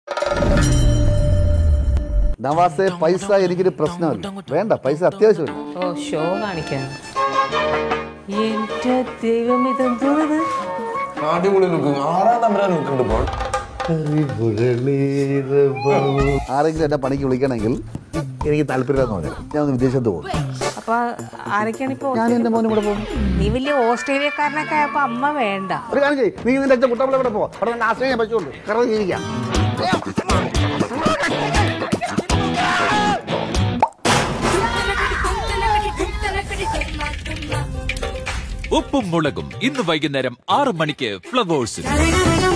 നവാസെ പൈസ എനിക്കൊരു പ്രശ്നമല്ല വേണ്ട പൈസ അത്യാവശ്യമില്ല ഓ ഷോ കാണിക്കാൻ എന്റെ ദൈവം ഇതെന്തോ ഇത് അടിപൊളി ലുക്ക് ആറാം തമ്പരാൻ ലുക്ക് ഉണ്ട് ഇപ്പോൾ ആരെങ്കിലും എന്നെ പണിക്ക് വിളിക്കണമെങ്കിൽ എനിക്ക് താല്പര്യമില്ലെന്ന് പറയാം ഞാൻ ഒന്ന് വിദേശത്ത് പോകും അപ്പൊ ആരൊക്കെയാണ് ഇപ്പൊ ഞാൻ എന്റെ മോനും കൂടെ പോകും നീ വലിയ ഓസ്ട്രേലിയക്കാരനൊക്കെ ആയപ്പോ അമ്മ വേണ്ട ഒരു കാര്യം ചെയ്യ് നീ നിന്റെ അച്ഛൻ കുട്ടമ്പളെ കൂടെ പോ അവിടെ നിന്ന് ആശ്രയിക്കാൻ പറ്റുള്ളൂ കാരണം ജീവിക്കാം ഉപ്പും മുളകും ഇന്ന് വൈകുന്നേരം ആറ് മണിക്ക് ഫ്ലവേഴ്സിൽ Thank you.